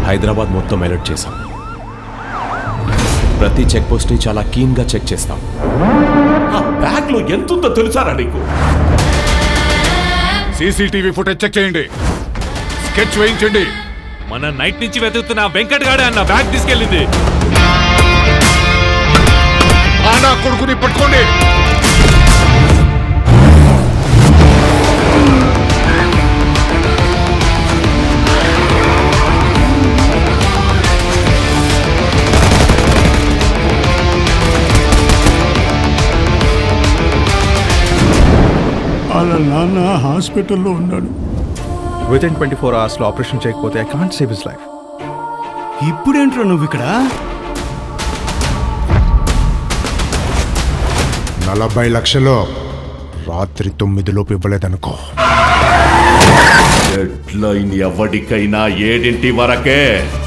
హైదరాబాద్ మొత్తం అలర్ట్ చేశాం ప్రతి చెక్ పోస్ట్ని చాలా కీన్గా చెక్ చేస్తాం ఆ బ్యాగ్ లో ఎంతుందో తెలుసారా నీకు సీసీటీవీ ఫుటేజ్ చెక్ చేయండి స్కెచ్ వేయించండి మన నైట్ నుంచి వెతుకుతున్న ఆ వెంకట్ గాడే అన్న బ్యాగ్ తీసుకెళ్ళింది ఆనా కొడుకుని పట్టుకోండి వాళ్ళ నాన్న హాస్పిటల్లో ఉన్నాడు విత్ ఇన్ ట్వంటీ ఫోర్ అవర్స్లో ఆపరేషన్ చేయకపోతే I can't save his life ఇప్పుడేంట్రా నువ్వు ఇక్కడ నలభై లక్షలు రాత్రి తొమ్మిదిలోపు ఇవ్వలేదనుకో డెడ్ లైన్ ఎవరికైనా ఏడింటి వరకే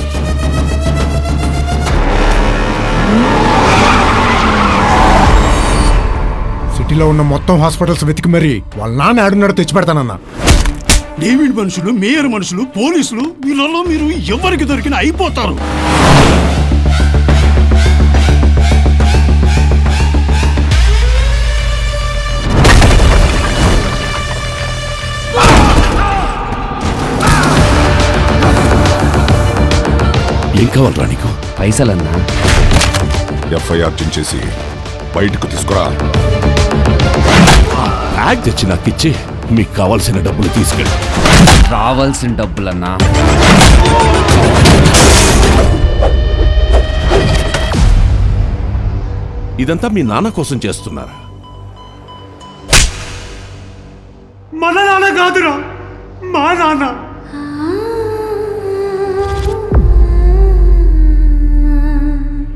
సిటీలో ఉన్న మొత్తం హాస్పిటల్స్ వెతికి మరీ వాళ్ళ నాన్న ఆడున్నాడు తెచ్చి పెడతానన్నా డేవిడ్ మనుషులు మేయర్ మనుషులు పోలీసులు వీళ్ళలో మీరు ఎవరికి దొరికినా అయిపోతారు ఏం కావాలరా నీకు పైసలన్నా ఎఫ్ఐఆర్ చించేసి బయటకు తీసుకురా బ్యాగ్ తెచ్చి నాకు ఇచ్చి మీకు కావాల్సిన డబ్బులు తీసుకెళ్ళి రావాల్సిన డబ్బులన్నా ఇదంతా మీ నాన్న కోసం చేస్తున్నారా మన నాన్న కాదురా మా నాన్న